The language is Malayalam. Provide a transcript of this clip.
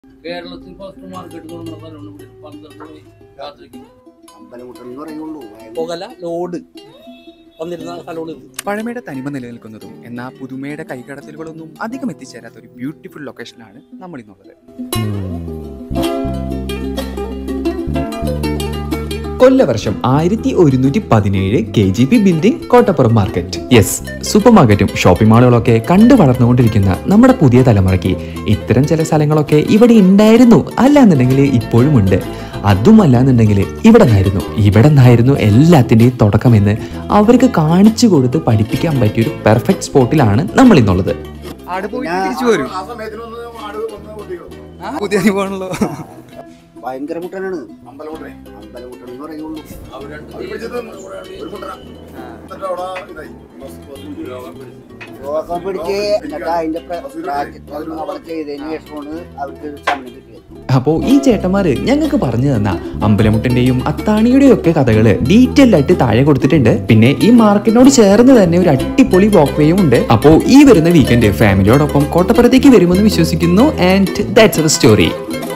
കേരളത്തിൽ ഫസ്റ്റ് മാർക്കറ്റ് തുടങ്ങുന്ന സ്ഥലമാണ് ഇവിടെ പന്ത്രണ്ട് മണി രാത്രിക്ക് അമ്പലമുട്ടം എന്ന് പറയുള്ളൂ പുകല ലോഡ് വന്നിരുന്ന സ്ഥലമാണ് ഇത് പഴമയുടെ തനിമ നിലനിൽക്കുന്നതും എന്നാൽ പുതുമയുടെ കൈകടത്തലുകളൊന്നും അധികം എത്തിച്ചേരാത്ത ഒരു ബ്യൂട്ടിഫുൾ ലൊക്കേഷനിലാണ് നമ്മൾ ഇന്നുള്ളത് കൊല്ലവർഷം ആയിരത്തി ഒരുന്നൂറ്റി പതിനേഴ് K G P building Kottappuram market yes super മാർക്കറ്റും ഷോപ്പിംഗ് മാളുകളൊക്കെ കണ്ടു വളർന്നുകൊണ്ടിരിക്കുന്ന നമ്മുടെ പുതിയ തലമുറയ്ക്ക് ഇത്തരം ചില സ്ഥലങ്ങളൊക്കെ ഇവിടെ ഉണ്ടായിരുന്നു അല്ല എന്നുണ്ടെങ്കിൽ ഇപ്പോഴും ഉണ്ട് അതുമല്ല എന്നുണ്ടെങ്കിൽ ഇവിടെ നിന്നായിരുന്നു ഇവിടെ നിന്നായിരുന്നു എല്ലാത്തിൻ്റെയും തുടക്കമെന്ന് അവർക്ക് കാണിച്ചു കൊടുത്ത് പഠിപ്പിക്കാൻ പറ്റിയൊരു പെർഫെക്റ്റ് സ്പോട്ടിലാണ് നമ്മൾ ഇന്നുള്ളത് ആട് പോയി ഞാൻ- തിരിച്ചു വരും ആ സമയത്തിനൊന്ന് ആട് വന്ന് ഓടിയോ ആ, പുതിയ അനുഭവമാണല്ലോ ഭയങ്കര മുട്ടനാണ് അമ്പലമുട്ടനെ അമ്പലമുട്ടൻ എന്ന് പറയുള്ളൂ രോഗം പിടിച്ച് എന്നിട്ട് അതിന്റെ പ്ര- പ്രായത്തിൽ അവിടെ ചെയ്തതിന് ശേഷമാണ് അവർക്ക് ശമനം കിട്ടിയത് അപ്പോൾ ഈ ചേട്ടന്മാര് ഞങ്ങൾക്ക് പറഞ്ഞു തന്ന അമ്പലമുട്ടന്റെയും അത്താണിയുടെയും ഒക്കെ കഥകള് ഡീറ്റെയിൽ ആയിട്ട് താഴെ കൊടുത്തിട്ടുണ്ട് പിന്നെ ഈ മാർക്കറ്റിനോട് ചേർന്ന് തന്നെ ഒരു അടിപൊളി വാക്ക് വേയും ഉണ്ട് അപ്പോൾ ഈ വരുന്ന വീക്കെൻഡ് ഫാമിലിയോടൊപ്പം കോട്ടപ്പുറത്തേക്ക് വരുമെന്ന് വിശ്വസിക്കുന്നു ആൻഡ് ദാറ്റ്സ് അവർ സ്റ്റോറി